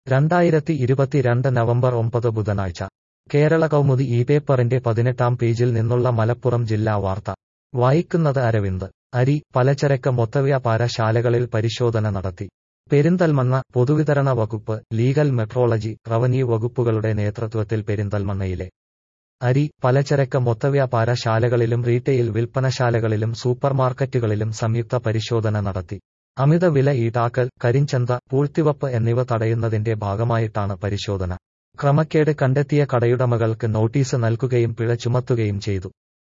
രണ്ടായിരത്തി ഇരുപത്തിരണ്ട് നവംബർ ഒമ്പത് ബുധനാഴ്ച കേരള കൗമുദി ഈ പേപ്പറിന്റെ പതിനെട്ടാം പേജിൽ നിന്നുള്ള മലപ്പുറം ജില്ലാ വാർത്ത വായിക്കുന്നത് അരവിന്ദ് അരി പലചരക്ക് മൊത്തവ്യാപാര ശാലകളിൽ പരിശോധന നടത്തി പെരിന്തൽമണ്ണ പൊതുവിതരണ വകുപ്പ് ലീഗൽ മെട്രോളജി റവന്യൂ വകുപ്പുകളുടെ നേതൃത്വത്തിൽ പെരിന്തൽമണ്ണയിലെ അരി പലചരക്ക് മൊത്തവ്യാപാര ശാലകളിലും റീറ്റെയിൽ വിൽപ്പനശാലകളിലും സൂപ്പർമാർക്കറ്റുകളിലും സംയുക്ത പരിശോധന നടത്തി അമിത വില ഈടാക്കൽ കരിഞ്ചന്ത പൂഴ്ത്തിവപ്പ് എന്നിവ തടയുന്നതിന്റെ ഭാഗമായിട്ടാണ് പരിശോധന ക്രമക്കേട് കണ്ടെത്തിയ കടയുടമകൾക്ക് നോട്ടീസ് നൽകുകയും പിഴ ചുമത്തുകയും ചെയ്തു